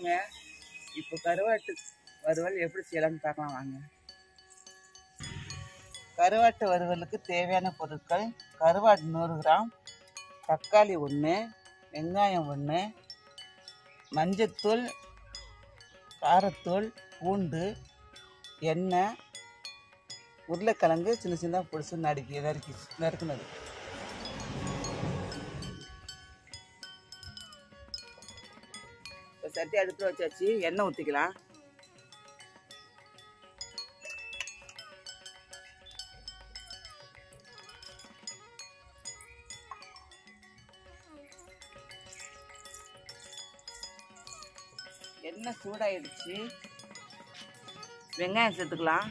வாங்க இப்போ கருவாட்டு வறுவல் எப்படி செய்யலாம்னு பார்க்கலாம் வாங்க கருவாட்டு வறுவலுக்கு தேவையான பொருட்கள் கருவாடு நூறு கிராம் தக்காளி ஒன்று வெங்காயம் ஒன்று மஞ்சத்தூள் காரத்தூள் பூண்டு எண்ணெய் உருளைக்கிழங்கு சின்ன சின்னதாக பொடிச்சு நறுக்கி நறுக்கி நறுக்குனது இப்போ சட்டி அடுப்பில் வச்சாச்சு எண்ணெய் ஊற்றிக்கலாம் எண்ணெய் சூடாயிடுச்சு வெங்காயம் சேர்த்துக்கலாம்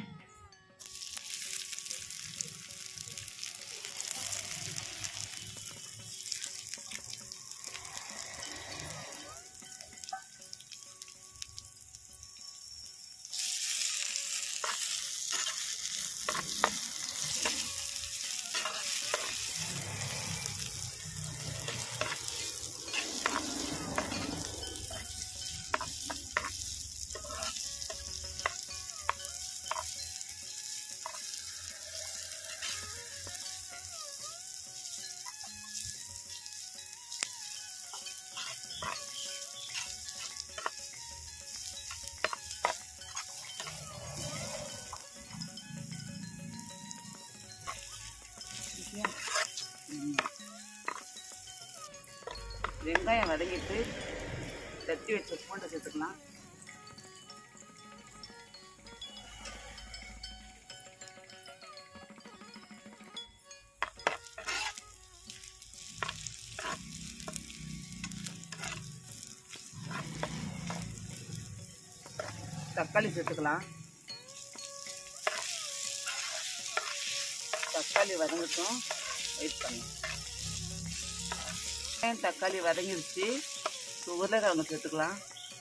வெங்காயம் வதங்கிட்டு தட்டி வச்ச பூண்டை சேர்த்துக்கலாம் தக்காளி சேர்த்துக்கலாம் தக்காளி வதங்கட்டும் வெயிட் பண்ணலாம் வெங்காயம் தக்காளி வதங்கிடுச்சு இப்போ உருளைக்கிழங்கு சேர்த்துக்கலாம்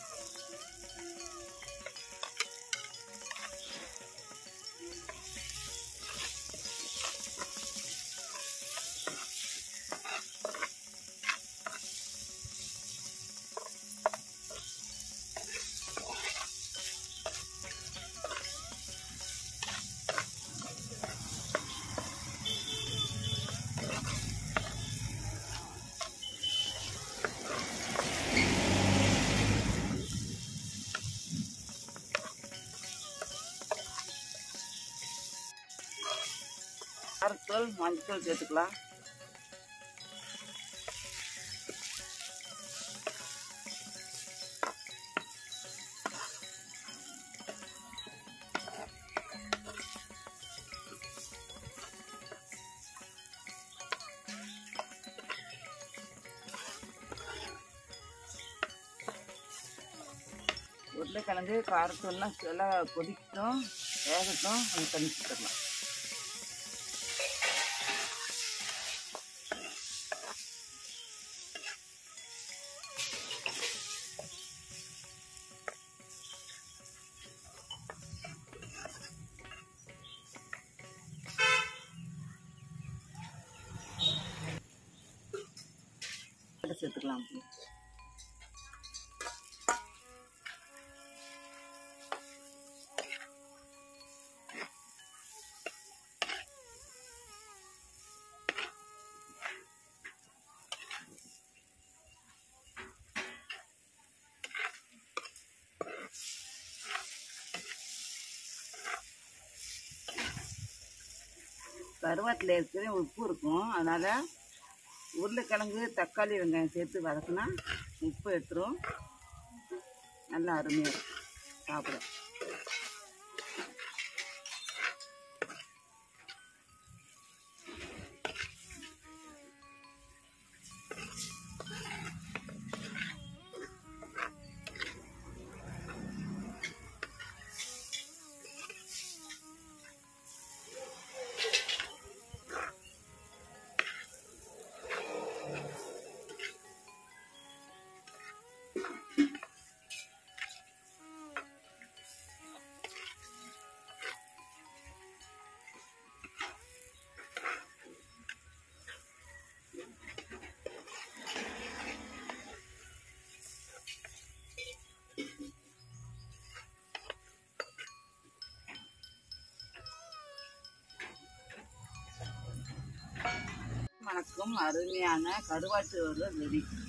காரத்தூள் மஞ்சத்தூள் சேர்த்துக்கலாம் உருளைக்கிழங்கு காரத்தூள்லாம் நல்லா கொதிக்கட்டும் வேகட்டும் அது தண்ணி சுத்தரலாம் அதை சேர்த்துக்கலாம் கருவாட்டில் ஏற்கனவே உப்பு இருக்கும் அதனால் உருளைக்கிழங்கு தக்காளி வெங்காயம் சேர்த்து வதக்குனா உப்பு எடுத்துரும் நல்லா அருமையாக இருக்கும் சாப்பிட அருமையான கருவாட்டு வறுவல் ரெடி